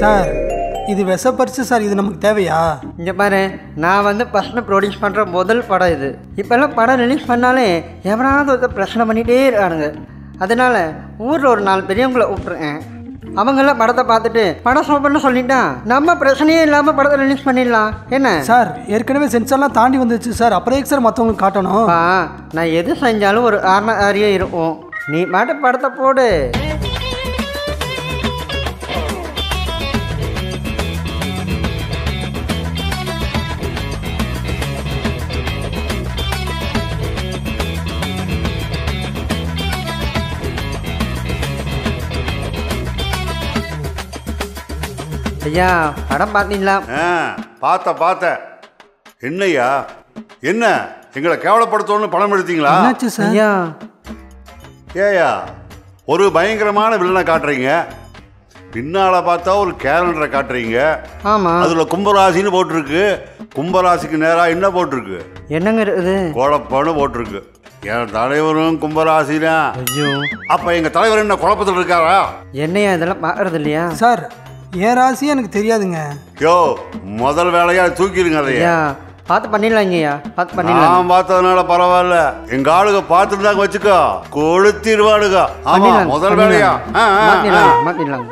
Sir இது விஷப்பரிச்சு sir இது நமக்கு தேவையா இங்கே பாரு நான் வந்து ஃபஸ்ட்டு ப்ரொடியூஸ் பண்ணுற முதல் படம் இது இப்போல்லாம் படம் ரிலீஸ் பண்ணாலே எவனாவது ஒருத்தர் பிரச்சனை பண்ணிகிட்டே இருக்கானுங்க அதனால் ஊரில் ஒரு நாலு பெரியவங்களை கூப்பிட்ருக்கேன் அவங்களாம் படத்தை பார்த்துட்டு படம் சூப்பர்னு சொல்லிட்டான் நம்ம பிரச்சனையே இல்லாமல் படத்தை ரிலீஸ் பண்ணிடலாம் என்ன சார் ஏற்கனவே சென்சார்லாம் தாண்டி வந்துச்சு சார் அப்புறம் எதுக்கு சார் மற்றவங்களுக்கு காட்டணும் பா நான் எது செஞ்சாலும் ஒரு ஆரண ஆரியே இருக்கும் நீ மாட்ட படத்தை போடு ஐயா படம் பார்த்தீங்களா ஆ பார்த்த பார்த்த என்னய்யா என்ன எங்களை கேவலப்படுத்தணும்னு பணம் எடுத்தீங்களா என்னாச்சு சார் ஐயா ஏயா ஒரு பயங்கரமான வில்லனை காட்டுறீங்க பின்னால பார்த்தா ஒரு கேலண்டரை காட்டுறீங்க ஆமாம் அதுல கும்பராசின்னு போட்டிருக்கு கும்பராசிக்கு நேரா என்ன போட்டிருக்கு என்னங்க இருக்குது குழப்பம்னு போட்டிருக்கு என் தலைவரும் கும்பராசி தான் ஐயோ அப்ப எங்க தலைவர் என்ன குழப்பத்தில் இருக்காரா என்னையா இதெல்லாம் பார்க்கறது இல்லையா சார் என் ராசி எனக்கு தெரியாதுங்க யோ முதல் வேலையா தூக்கிடுங்க அதைய ஐயா பார்த்து பண்ணிடலாங்கய்யா பார்த்து பண்ணிடலாம் நான் பார்த்ததுனால பரவாயில்ல எங்க ஆளுங்க பார்த்துருந்தாங்க வச்சுக்கோ கொளுத்திடுவானுங்க ஆமா பண்ணிடலாம், முதல் வேலையா ஆ, ஆ, ஆ. மாற்றிடலாம் மாற்றிடலாம்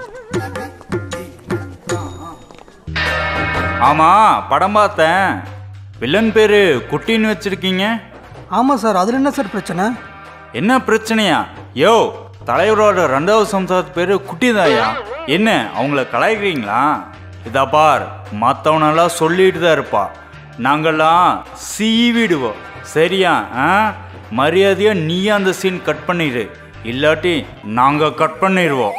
ஆமா படம் பார்த்தேன் வில்லன் பேரு குட்டின்னு வச்சிருக்கீங்க ஆமாம் சார் அதில் என்ன சார் பிரச்சனை என்ன பிரச்சனையா யோ தலைவரோட ரெண்டாவது சம்சாரத்து பேரு குட்டிதாயா என்ன அவங்கள கலாய்க்கிறீங்களா இதா பார் மற்றவனெல்லாம் சொல்லிட்டு தான் இருப்பா நாங்கெல்லாம் சீவிடுவோம் சரியா ஆ மரியாதையா நீயே அந்த சீன் கட் பண்ணிடு இல்லாட்டி நாங்க கட் பண்ணிடுவோம்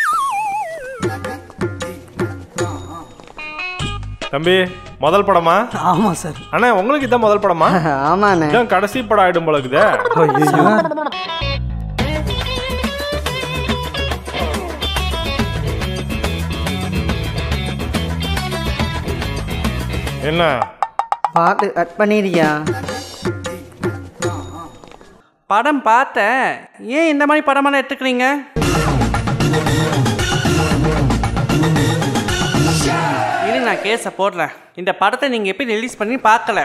தம்பி முதல் படமா ஆமாம் சார் அண்ணா உங்களுக்கு இதான் முதல் படமா ஆமாண்ணே இதான் கடைசி படம் ஆயிடும் போல இருக்குதே சார் என்ன பார்த்து கட் பண்ணிடுறியா படம் பார்த்தேன் ஏன் இந்த மாதிரி படமெல்லாம் எடுத்துக்கிறீங்க இரு நான் கேஸை போடுறேன் இந்த படத்தை நீங்கள் எப்படி ரிலீஸ் பண்ணி பார்க்கல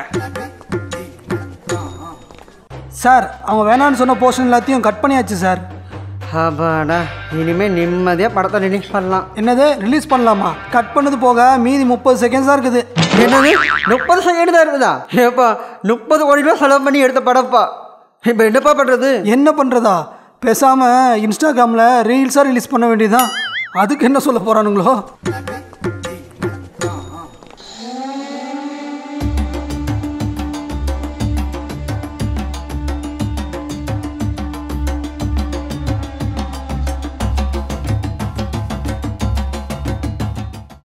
சார் அவங்க வேணான்னு சொன்ன போர்ஷன் எல்லாத்தையும் கட் பண்ணியாச்சு சார் அப்பாடா இனிமேல் நிம்மதியாக படத்தை ரிலீஸ் பண்ணலாம் என்னது ரிலீஸ் பண்ணலாமா கட் பண்ணது போக மீதி முப்பது செகண்ட்ஸ் தான் இருக்குது என்னது முப்பது செகண்ட் தான் இருக்குதா ஏப்பா முப்பது கோடி ரூபா செலவு பண்ணி எடுத்த படப்பா இப்போ என்னப்பா பண்ணுறது என்ன பண்ணுறதா பேசாமல் இன்ஸ்டாகிராமில் ரீல்ஸாக ரிலீஸ் பண்ண வேண்டியதுதான் அதுக்கு என்ன சொல்ல போகிறானுங்களோ